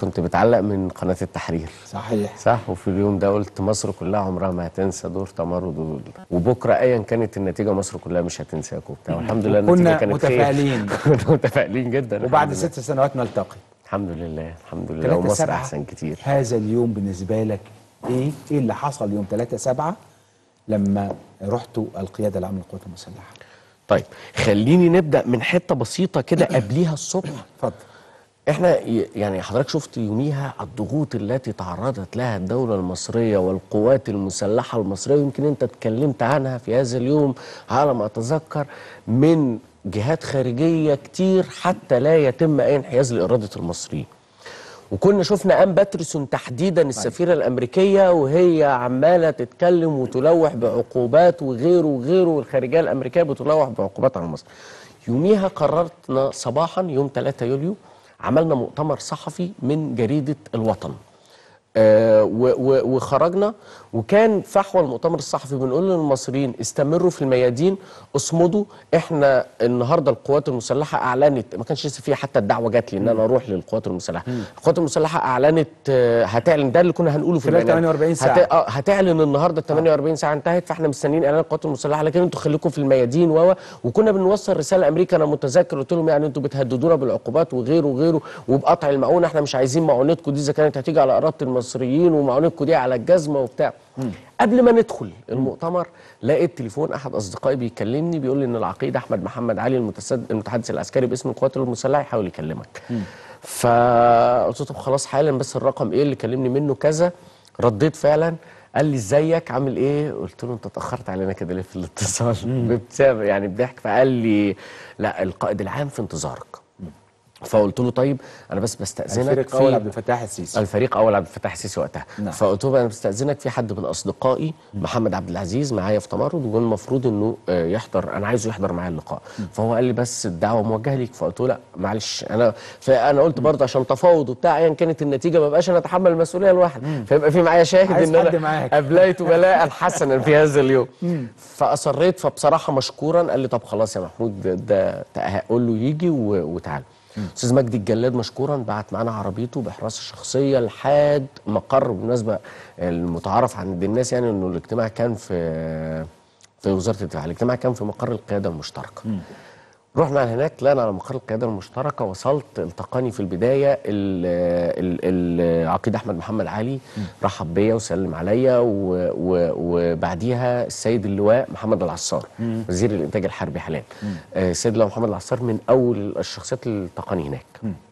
كنت بتعلق من قناه التحرير صحيح صح وفي اليوم ده قلت مصر كلها عمرها ما هتنسى دور تمر ودول وبكره ايا كانت النتيجه مصر كلها مش هتنساك وبتاع والحمد لله النتيجه كنا كانت خير. متفائلين. كنا متفائلين جدا وبعد الحمد لله. ست سنوات نلتقي الحمد لله الحمد لله 3 ومصر سبعة احسن كتير هذا اليوم بالنسبة لك ايه؟ ايه اللي حصل يوم 3 7 لما رحتوا القيادة العامة للقوات المسلحة؟ طيب خليني نبدا من حته بسيطه كده قبليها الصبح اتفضل احنا ي- يعني حضرتك شفت يوميها الضغوط التي تعرضت لها الدولة المصرية والقوات المسلحة المصرية ويمكن انت اتكلمت عنها في هذا اليوم على ما اتذكر من جهات خارجية كتير حتى لا يتم اي انحياز لإرادة المصريين وكنا شفنا ام باترسون تحديدا السفيره الامريكيه وهي عماله تتكلم وتلوح بعقوبات وغيره وغيره والخارجيه الامريكيه بتلوح بعقوبات على مصر. يوميها قررنا صباحا يوم 3 يوليو عملنا مؤتمر صحفي من جريده الوطن. آه، و- و- وخرجنا وكان فحوى المؤتمر الصحفي بنقول للمصريين استمروا في الميادين اصمدوا احنا النهارده القوات المسلحه اعلنت ما كانش لسه فيها حتى الدعوه جات لي ان انا اروح للقوات المسلحه القوات المسلحه اعلنت آه، هتعلن ده اللي كنا هنقوله في خلال البيان. 48 ساعة. هت... آه، هتعلن النهارده ال 48 ساعه انتهت فاحنا مستنيين اعلان القوات المسلحه لكن انتوا خليكم في الميادين و وكنا بنوصل رساله امريكا انا متذكر قلت لهم يعني انتوا بتهددونا بالعقوبات وغيره وغيره وبقطع المعونه احنا مش عايزين معونتكم دي اذا كانت هتيجي على اراده المصريين ومعونتكم دي على الجزمه وبتاع قبل ما ندخل المؤتمر لقيت تليفون احد اصدقائي بيكلمني بيقول لي ان العقيد احمد محمد علي المتسد... المتحدث العسكري باسم القوات المسلحه يحاول يكلمك فقلت له طب خلاص حالا بس الرقم ايه اللي كلمني منه كذا رديت فعلا قال لي ازيك عامل ايه قلت له انت اتاخرت علينا كده ليه في الاتصال بابتسامه يعني بضحك فقال لي لا القائد العام في انتظارك فقلت له طيب انا بس بستاذنك الفريق في- اول عبد الفتاح السيسي الفريق اول عبد الفتاح السيسي وقتها نعم. فقلت له انا بستاذنك في حد من اصدقائي محمد عبد العزيز معايا في تمرد والمفروض انه آه، يحضر انا عايزه يحضر معايا اللقاء فهو قال لي بس الدعوه موجهه ليك فقلت له لا معلش انا فانا قلت برضه عشان تفاوض وبتاع ايا كانت النتيجه ما بقاش انا اتحمل المسؤوليه لوحدي فيبقى في معايا شاهد عايز ان حد انا معاك. ابليت بلاء حسنا في هذا اليوم فاصريت فبصراحه مشكورا قال لي طب خلاص يا محمود ده- ده ده قول له يجي و- وتعالى استاذ مجدي الجلاد مشكورا بعت معانا عربيته بحراسه شخصيه لحد مقر بالمناسبه المتعارف عند الناس يعني انه الاجتماع كان في في وزاره الدفاع الاجتماع كان في مقر القياده المشتركه رحنا هناك طلعنا على مقر القياده المشتركه وصلت التقاني في البدايه ال- ال- العقيد احمد محمد علي رحب بيا وسلم عليا و- و- وبعديها السيد اللواء محمد العصار وزير الانتاج الحربي حاليا آه، السيد اللواء محمد العصار من اول الشخصيات اللي التقاني هناك